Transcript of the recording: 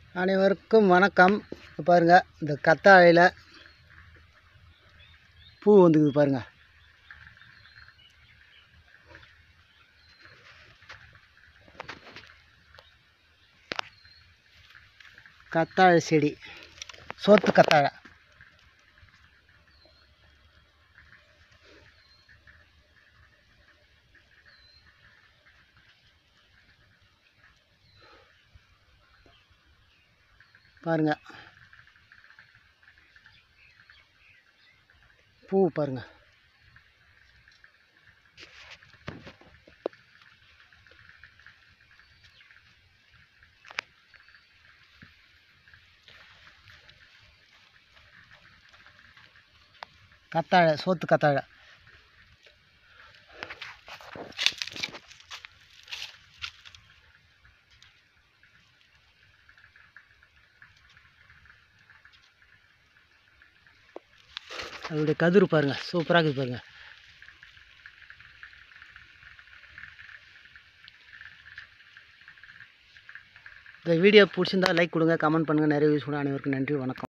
அனைவருக்கும் வணக்கம் இப்போ பாருங்கள் இந்த கத்தாழையில் பூ வந்துக்குது பாருங்கள் கத்தாழை செடி சோத்து கத்தாழை பாருங்க பூ பாருங்க கத்தாழை சோத்து கத்தாழை அதோடைய கதிர் பாருங்க சூப்பராக இருக்குது பாருங்க இந்த வீடியோ பிடிச்சிருந்தா லைக் கொடுங்க கமெண்ட் பண்ணுங்கள் நிறைய யூஸ் பண்ண அனைவருக்கும் நன்றி வணக்கம்